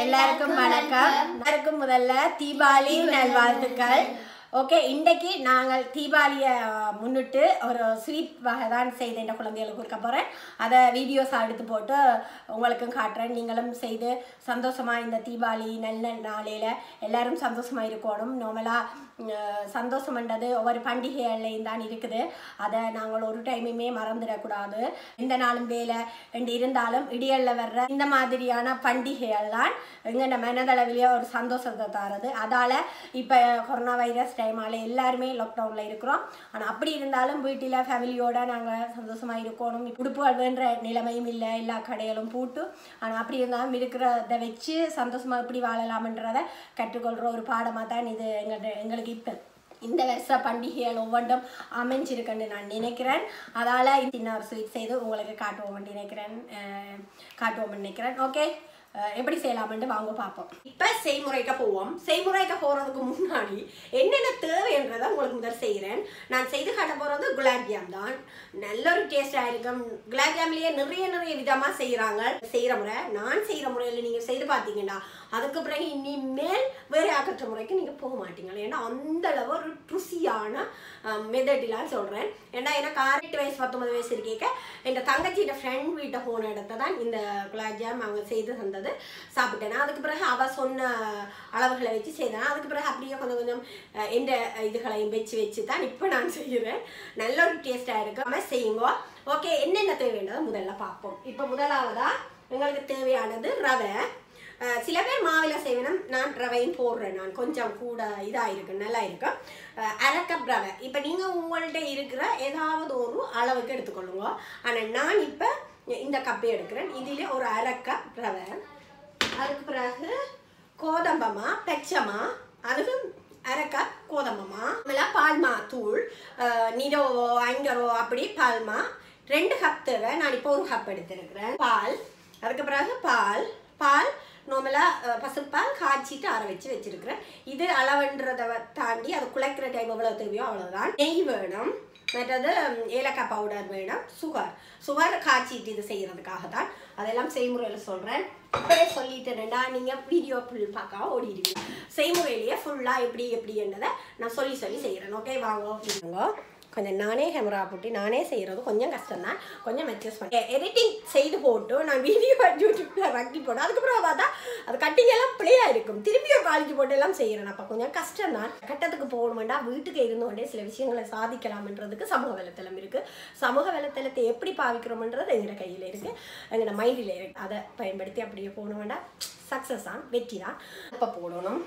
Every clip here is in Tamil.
எல்லாருக்கும் வணக்கம் எல்லாருக்கும் முதல்ல தீபாவளி நல்வாழ்த்துக்கள் ஓகே இன்றைக்கு நாங்கள் தீபாவளியை முன்னிட்டு ஒரு ஸ்வீட் வகை தான் செய்து என் குழந்தைகளுக்கு கொடுக்க போகிறேன் அதை வீடியோஸ் எடுத்து போட்டு உங்களுக்கும் காட்டுறேன் நீங்களும் செய்து சந்தோஷமாக இந்த தீபாவளி நல்ல நாளையில் எல்லாரும் சந்தோஷமாக இருக்கணும் நார்மலாக சந்தோஷம்ன்றது ஒவ்வொரு பண்டிகைகள்லையும் தான் இருக்குது அதை நாங்கள் ஒரு டைமுமே மறந்துடக்கூடாது எந்த நாளும் வேலை என்று இருந்தாலும் இடியல்ல வர்ற இந்த மாதிரியான பண்டிகைகள் தான் எங்கள் மனதளவிலேயே ஒரு சந்தோஷத்தை தருது அதால் இப்போ கொரோனா வைரஸ் டைமால் எல்லாருமே லாக்டவுனில் இருக்கிறோம் ஆனால் அப்படி இருந்தாலும் வீட்டில் ஃபேமிலியோட நாங்கள் சந்தோஷமாக இருக்கணும் உடுப்புகள் வேண்ட நிலைமையும் இல்லை எல்லா கடைகளும் பூட்டு ஆனால் அப்படி இருந்தாலும் இருக்கிறத வச்சு சந்தோஷமாக எப்படி வாழலாம்ன்றதை கற்றுக்கொள்கிற ஒரு பாடமாக தான் இது எங்கள் எங்களுக்கு இப்போ இந்த வருஷ பண்டிகைகள் ஒவ்வொன்றும் அமைஞ்சிருக்குன்னு நான் நினைக்கிறேன் அதால் சின்ன ஒரு ஸ்வீட் செய்து உங்களுக்கு காட்டுவோம்னு நினைக்கிறேன் அஹ் காட்டுவோம்னு நினைக்கிறேன் ஓகே எப்படி செய்யலாம்னு வாங்க பார்ப்போம் இப்போ செய்முறைக்கு போவோம் செய்முறைக்கு போகிறதுக்கு முன்னாடி என்னென்ன தேவைன்றதை உங்களுக்கு முதல் செய்கிறேன் நான் செய்து காட்ட போகிறது குலாப் ஜாம் தான் நல்ல ஒரு டேஸ்டாக இருக்கும் குலாப் ஜாம்லேயே நிறைய நிறைய விதமாக செய்கிறாங்க செய்கிற முறை நான் செய்கிற முறையில் நீங்கள் செய்து பார்த்தீங்கன்னா அதுக்கு பிறகு இனிமேல் வேறு ஆக்கற்ற முறைக்கு நீங்கள் போக மாட்டீங்க ஏன்னா அந்த அளவு ஒரு ருசியான மெத்தடிலாம் சொல்கிறேன் ஏன்னா எனக்கு ஆறு வயசு பத்தொன்பது வயசு இருக்கேக்க எங்கள் தங்கச்சியோட ஃப்ரெண்ட் வீட்டை போன இடத்த தான் இந்த குலாப் ஜாம் அவங்க செய்து தந்தது சாப்பிட்டேன் அதுக்கு பிறகு அவள் சொன்ன அளவுகளை வச்சு செய்தேன் அதுக்கு பிறகு அப்படியே கொஞ்சம் கொஞ்சம் அஹ், எந்த இதுகளையும் வச்சு வச்சு தான் இப்போ நான் செய்கிறேன் நல்ல ஒரு டேஸ்ட்டாக இருக்கு நம்ம செய்யுங்க ஓகே என்னென்ன தேவைன்றதை முதல்ல பார்ப்போம் இப்போ முதலாவதாக எங்களுக்கு தேவையானது ரவை அஹ் சில பேர் மாவில செய்வேன் நான் ரவையும் போடுறேன் நான் கொஞ்சம் கூட இதாக இருக்கு நல்லா இருக்கும் அஹ் அரை கப் ரவை இப்போ நீங்கள் உங்கள்கிட்ட இருக்கிற ஏதாவது ஒரு அளவுக்கு எடுத்துக்கொள்ளுங்க ஆனால் நான் இப்போ இந்த கப்பை எடுக்கிறேன் இதிலே ஒரு அரை கப் ரவை அதுக்கு பிறகு கோதம்பமா பெச்சமா அதுக்கு அரை கப் கோதம்பமா ஆಮೇಲೆ பால்மா தூள் அஹ் நிரோவோ ஐங்கரோ அப்படி பால்மா ரெண்டு கப் தேவை நான் இப்போ ஒரு கப் எடுத்திருக்கிறேன் பால் அதுக்கு பிறகு பால் பால் நார்மலாக பசுப்பால் காய்ச்சிட்டு அரை வச்சு வச்சிருக்கிறேன் இது அளவுன்றதை வ- தாண்டி அது குழைக்கிற டைம் எவ்வளோ தேவையோ அவ்வளோதான் நெய் வேணும் மற்றது ம், ஏலக்காய் பவுடர் வேணும் சுகர் சுகர் காய்ச்சிட்டு இது செய்கிறதுக்காக தான் அதெல்லாம் செய்முறையில் சொல்கிறேன் இப்போயே சொல்லிட்டேன்டா நீங்கள் வீடியோ ஃபுல் பார்க்க ஓடிடுவீங்க செய்முறையிலேயே ஃபுல்லாக எப்படி எப்படின்றதை நான் சொல்லி சொல்லி செய்கிறேன் ஓகே வாங்க வாங்க கொஞ்சம் நானே கேமரா போட்டு நானே செய்கிறது கொஞ்சம் கஷ்டம் தான் கொஞ்சம் அட்ஜஸ்ட் பண்ணி எடிட்டிங் செய்து போட்டு நான் வீடியோ யூடியூப்பில் ரக்கி போட்டு அதுக்கப்புறம் பார்த்தா அது கட்டிங் எல்லாம் பிள்ளையாக இருக்கும் திருப்பி ஒரு காலேஜ் போட்டு எல்லாம் செய்கிறேன் அப்போ கொஞ்சம் கஷ்டம் தான் கட்டத்துக்கு போகணுமெண்டா வீட்டுக்கு இருந்து கொண்டே சில விஷயங்களை சாதிக்கலாம்ன்றதுக்கு சமூக வலைத்தளம் இருக்குது சமூக வலைத்தளத்தை எப்படி பாவிக்கிறோம்ன்றது எங்களோட கையில் இருக்குது எங்களோட மைண்டில் இருக்குது அதை பயன்படுத்தி அப்படியே போகணும் வேண்டாம் சக்ஸஸ் தான் வெற்றி தான் இப்போ போடணும்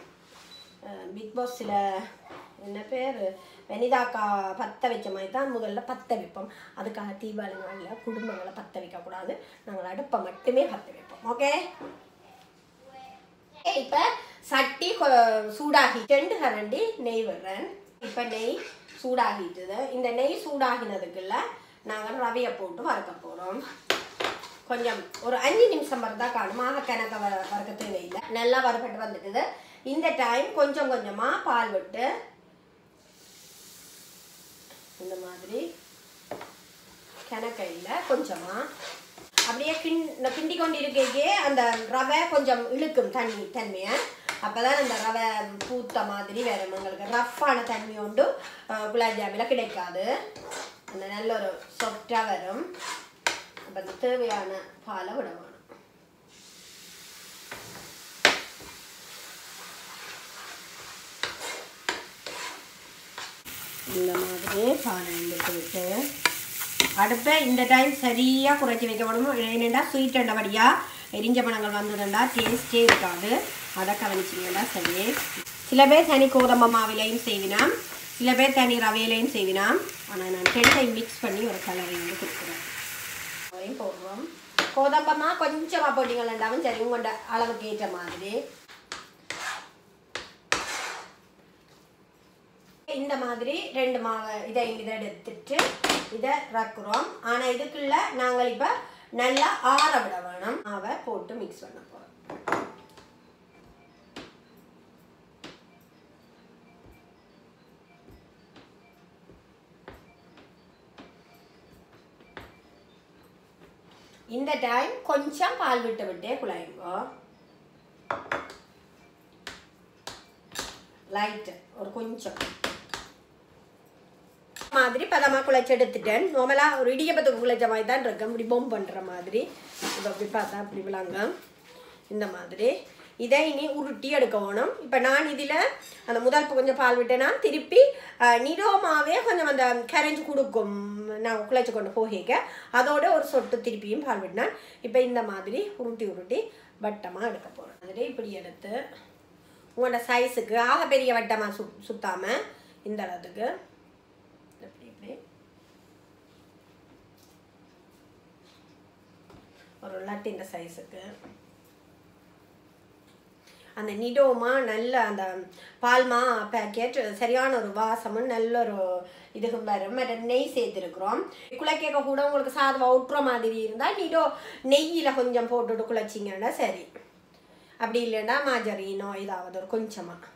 பிக் பாஸில் என்ன பேர் வனிதாக்கா பற்ற வச்ச மாதிரி தான் முதல்ல பற்ற வைப்போம் அதுக்காக தீபாவளி நாளில் குடும்பங்களை பற்ற வைக்கக்கூடாது நாங்கள் அடுப்பை மட்டுமே பற்ற வைப்போம் ஓகே இப்போ சட்டி கொ- சூடாகி ரெண்டு கரண்டி நெய் விடுறேன் இப்போ நெய் சூடாகிட்டுது இந்த நெய் சூடாகினதுக்குள்ள நாங்கள் ரவையை போட்டு வறுக்க போகிறோம் கொஞ்சம் ஒரு அஞ்சு நிமிஷம் வறுத்தா காணும் ஆக கணக்க வர வறுக்க தேவையில்லை நல்லா வறுபட்டு வந்துட்டுது இந்த டைம் கொஞ்சம் கொஞ்சமாக பால் விட்டு இந்த மாதிரி கிணக்கையில் கொஞ்சமாக அப்படியே கிண் இந்த கிண்டி கொண்டு இருக்கே அந்த ரவை கொஞ்சம் இழுக்கும் தண்ணி தன்மையை அப்போ தான் அந்த ரவை பூத்த மாதிரி வரும் உங்களுக்கு ரஃப்பான தண்ணி உண்டு அஹ், குலாப் ஜாமில் கிடைக்காது அந்த நல்ல ஒரு சொஃப்டாக வரும் அப்போ அந்த தேவையான பாலை விட வேணும் இந்த மாதிரி பாலை எடுத்து விட்டு அடுப்பை இந்த டைம் சரியாக குறைச்சி வைக்க வேணும் ஏனெண்டா ஸ்வீட் அண்டபடியாக எரிஞ்ச பழங்கள் வந்ததுண்டா டேஸ்டே இருக்காது அதை கவனிச்சிங்கன்னா சரி சில பேர் தனி கோதம்ப மாவிலையும் செய்வினாம் சில பேர் தனி ரவையிலையும் செய்வினாம் ஆனால் நான் ரெண்டையும் மிக்ஸ் பண்ணி ஒரு கலரை வந்து கொடுக்குறேன் அதையும் போடுறோம் கோதம்பமா கொஞ்சமாக போட்டிங்களாண்டாவும் சரி உங்களோட அளவுக்கு ஏற்ற மாதிரி இந்த மாதிரி ரெண்டு மாவை இதை இதை எடுத்துட்டு இதை ரக்குறோம் ஆனால் இதுக்குள்ள நாங்கள் இப்போ நல்லா ஆற விட வேணும் மாவை போட்டு மிக்ஸ் பண்ண போகிறோம் இந்த டைம் கொஞ்சம் பால் விட்டு விட்டே குழையுங்க லைட்டு ஒரு கொஞ்சம் மாதிரி பதமாக குழைச்சி எடுத்துட்டேன் நார்மலாக ஒரு இடியப்பத்துக்கு குழைச்ச மாதிரி தான் இருக்கும் இப்படி பொம் பண்ணுற மாதிரி இப்போ அப்படி பார்த்தா அப்படி விளாங்க இந்த மாதிரி இதை இனி உருட்டி எடுக்க வேணும் இப்போ நான் இதில் அந்த முதல் கொஞ்சம் பால் விட்டேன்னா திருப்பி அஹ், நிரோமாவே கொஞ்சம் அந்த கரைஞ்சு கொடுக்கும் நான் குழைச்சி கொண்டு போகிக்க அதோட ஒரு சொட்டு திருப்பியும் பால் விட்டினேன் இப்போ இந்த மாதிரி உருட்டி உருட்டி வட்டமாக எடுக்க போகிறேன் மாதிரி இப்படி எடுத்து உங்களோட சைஸுக்கு ஆக பெரிய வட்டமாக சு சுத்தாமல் இந்த அளவுக்கு இப்படி இப்படி ஒரு லட்டின் சைஸுக்கு அந்த நிடோமா நல்ல அந்த பால்மா பேக்கெட் சரியான ஒரு வாசமும் நல்ல ஒரு இதுக்கும் வரும் மற்ற நெய் சேர்த்துருக்குறோம் குழைக்க கூட உங்களுக்கு சாதம் ஊட்டுற மாதிரி இருந்தால் நிடோ நெய்யில் கொஞ்சம் போட்டுட்டு குழைச்சிங்கன்னா சரி அப்படி இல்லைன்னா மாஜரினோ ஏதாவது ஒரு கொஞ்சமாக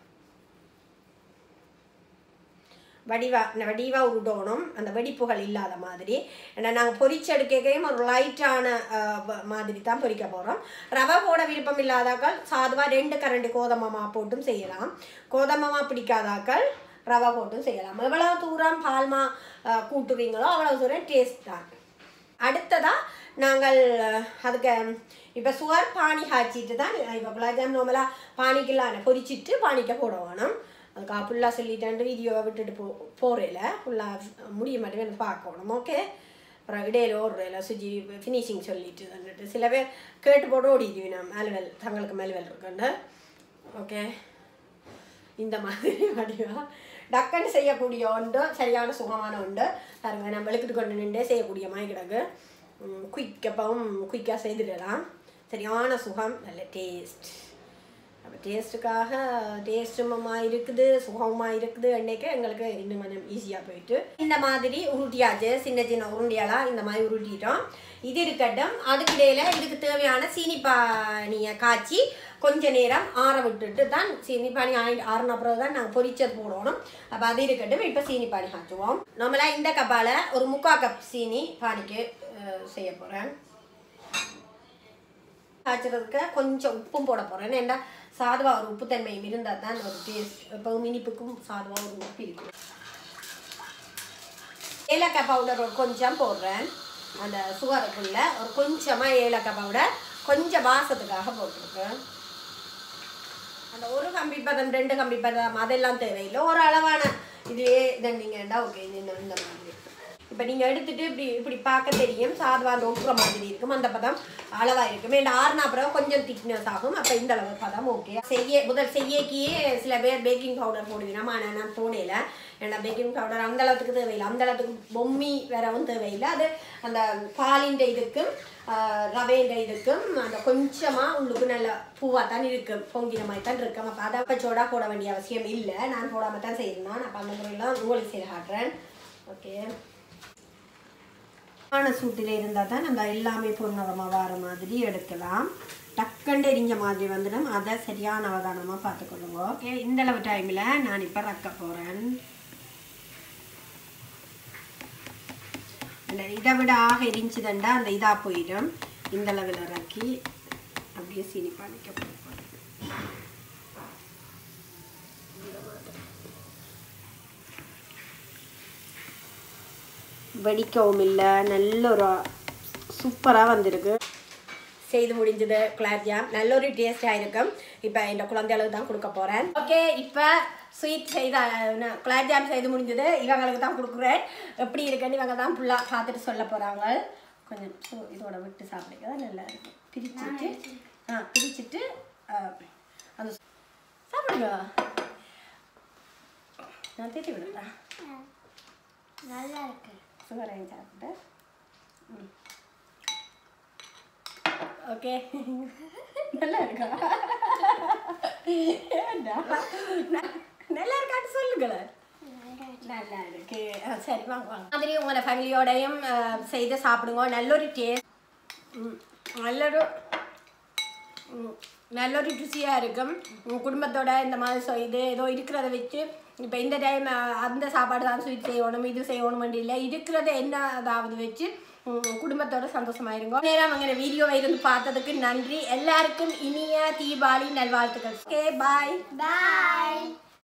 வடிவா வடிவா உருட்டணும் அந்த வெடிப்புகள் இல்லாத மாதிரி ஏன்னா நாங்கள் பொரிச்செடுக்கையும் ஒரு லைட்டான மாதிரி தான் பொரிக்க போகிறோம் ரவை போட விருப்பம் இல்லாதாக்கள் சாதுவாக ரெண்டு கரண்டி கோதமமா போட்டும் செய்யலாம் கோதமமா பிடிக்காதாக்கள் ரவை போட்டும் செய்யலாம் எவ்வளவு தூரம் பால்மா அஹ், கூட்டுவீங்களோ அவ்வளவு தூரம் டேஸ்ட் தான் அடுத்ததாக நாங்கள் அஹ், அதுக்கு இப்போ சுவர் பானி காய்ச்சிட்டு தான் இப்போ குலாப்ஜாம் நார்மலாக பானிக்கெல்லாம் பொரிச்சிட்டு பானிக்க போட வேணும் அதுக்கு ஃபுல்லாக சொல்லிட்டேன் வீடியோவை விட்டுட்டு போ போகிறேல ஃபுல்லாக முடிய மாட்டேன் எனக்கு பார்க்கணும் ஓகே அப்புறம் இடையில ஓடுறேல சுஜி ஃபினிஷிங் சொல்லிட்டு வந்துட்டு சில பேர் கேட்டு போட்டு ஓடிடுவி நான் மேல்வெல் தங்களுக்கு மேல்வெல் இருக்குன்னு ஓகே இந்த மாதிரி வடிவா டக்குன்னு செய்யக்கூடிய உண்டு சரியான சுகமான உண்டு பாருங்க நம்ம வெளுக்கிட்டு கொண்டு நின்றே செய்யக்கூடிய மாதிரி கிடக்கு குயிக்கப்பவும் குயிக்காக செய்துடலாம் சரியான சுகம் நல்ல டேஸ்ட் அப்போ டேஸ்ட்டுக்காக டேஸ்ட்டுமாக இருக்குது சுகமாக இருக்குது அன்னைக்கு எங்களுக்கு இன்னும் கொஞ்சம் ஈஸியாக போயிட்டு இந்த மாதிரி உருட்டியாச்சு சின்ன சின்ன உருண்டியாலாம் இந்த மாதிரி உருட்டிட்டோம் இது இருக்கட்டும் அதுக்கிடையில் இதுக்கு தேவையான சீனி பானியை காய்ச்சி கொஞ்ச நேரம் ஆற விட்டுட்டு தான் சீனி பானி ஆறி ஆறின அப்புறம் தான் நாங்கள் பொரிச்சது போடணும் அப்போ அது இருக்கட்டும் இப்போ சீனி பானி காய்ச்சுவோம் நம்மளாம் இந்த கப்பால் ஒரு முக்கால் கப் சீனி பானிக்கு அஹ், செய்ய போகிறேன் காய்ச்சறதுக்கு கொஞ்சம் உப்பும் போட போகிறேன் ஏன்னா சாதுவா ஒரு உப்புத்தன்மையும் இருந்தால் தான் ஒரு டேஸ்ட் எப்பவும் இனிப்புக்கும் சாதுவா ஒரு உப்பு இருக்கும் ஏலக்காய் பவுடர் ஒரு கொஞ்சம் போடுறேன் அந்த சுகருக்குள்ள ஒரு கொஞ்சமாக ஏலக்காய் பவுடர் கொஞ்சம் வாசத்துக்காக போட்டிருக்கேன் அந்த ஒரு கம்பி பதம் ரெண்டு கம்பி பதம் அதெல்லாம் தேவையில்லை ஒரு அளவான இதுவே தண்டிங்கன்னா ஓகே இது இந்த இந்த மாதிரி இப்போ நீங்கள் எடுத்துட்டு இப்படி இப்படி பார்க்க தெரியும் சாதுவா அந்த ஒட்டுற மாதிரி இருக்கும் அந்த பதம் அளவாக இருக்கும் ஏன்னா ஆறுனா அப்புறம் கொஞ்சம் திக்னஸ் ஆகும் அப்போ இந்த அளவு பதம் ஓகே செய்ய முதல் செய்யக்கியே சில பேர் பேக்கிங் பவுடர் போடுவீங்க ஆனால் நான் போனேல ஏன்னா பேக்கிங் பவுடர் அந்த அளவுக்கு தேவையில்லை அந்த அளவுக்கு பொம்மி வரவும் தேவையில்லை அது அந்த பாலிൻ്റെ இதுக்கும் ரவைன்ற இதுக்கும் அந்த கொஞ்சமாக உள்ளுக்கு நல்ல பூவாக தான் இருக்கும் பொங்கின மாதிரி தான் இருக்கும் அப்போ அதை பச்சோடா போட வேண்டிய அவசியம் இல்லை நான் போடாமல் தான் செய்யணும் அப்போ அந்த முறையெல்லாம் உங்களுக்கு செய்ய காட்டுறேன் ஓகே ஆன சூட்டில் இருந்தால் தான் நம்ம எல்லாமே பொருணரமாக வர மாதிரி எடுக்கலாம் டக்குண்டு எரிஞ்ச மாதிரி வந்துடும் அதை சரியான அவதானமாக பார்த்துக்கொள்ளுங்க ஓகே இந்த அளவு டைமில் நான் இப்போ ரக்க போகிறேன் அந்த இதை விட ஆக எரிஞ்சுதண்டா அந்த இதாக போயிடும் இந்த அளவில் இறக்கி அப்படியே சீனி பானிக்க போகிறேன் வெடிக்கவும் இல்லை நல்ல ஒரு சூப்பராக வந்திருக்கு செய்து முடிஞ்சது குலாப் ஜாம் நல்ல ஒரு டேஸ்டாக இருக்கும் இப்போ இந்த குழந்தைகளுக்கு தான் கொடுக்க போகிறேன் ஓகே இப்போ ஸ்வீட் செய்த குலாப் ஜாம் செய்து முடிஞ்சது இவங்களுக்கு தான் கொடுக்குறேன் எப்படி இருக்குன்னு இவங்க தான் ஃபுல்லாக பார்த்துட்டு சொல்ல போகிறாங்க கொஞ்சம் சு- இதோட விட்டு சாப்பிடுங்க தான் நல்லா இருக்கும் பிரிச்சுட்டு ஆ பிரிச்சுட்டு ஆ, அந்த சாப்பிடுங்க நான் தேத்தி விடுறேன் நல்லா இருக்கு சுகரையும் சாப்பிட்டு ம் ஓகே நல்லா இருக்கா ஏன்டா ந- நல்லா இருக்கான்னு சொல்லுங்களேன் நல்லா இருக்கு ஆ, சரி வாங்க வாங்க மாதிரி உங்களோட ஃபேமிலியோடையும் செய்து சாப்பிடுங்க நல்ல ஒரு டேஸ்ட் நல்லொரு ம், நல்லொரு ருசியாக இருக்கும் உங்கள் குடும்பத்தோட இந்த மாதிரி சொ- இது ஏதோ இருக்கிறத வச்சு இப்போ இந்த டைம் அந்த சாப்பாடு தான் ஸ்வீட் செய்யணும் இது செய்யணும் இல்லை இருக்கிறத என்ன அதாவது வச்சு உம், குடும்பத்தோட சந்தோஷமாயிருங்க நேரம் அங்கே வீடியோவை இருந்து பார்த்ததுக்கு நன்றி எல்லாருக்கும் இனிய தீபாவளி நல்வாழ்த்துக்கள் ஓகே பாய் பாய்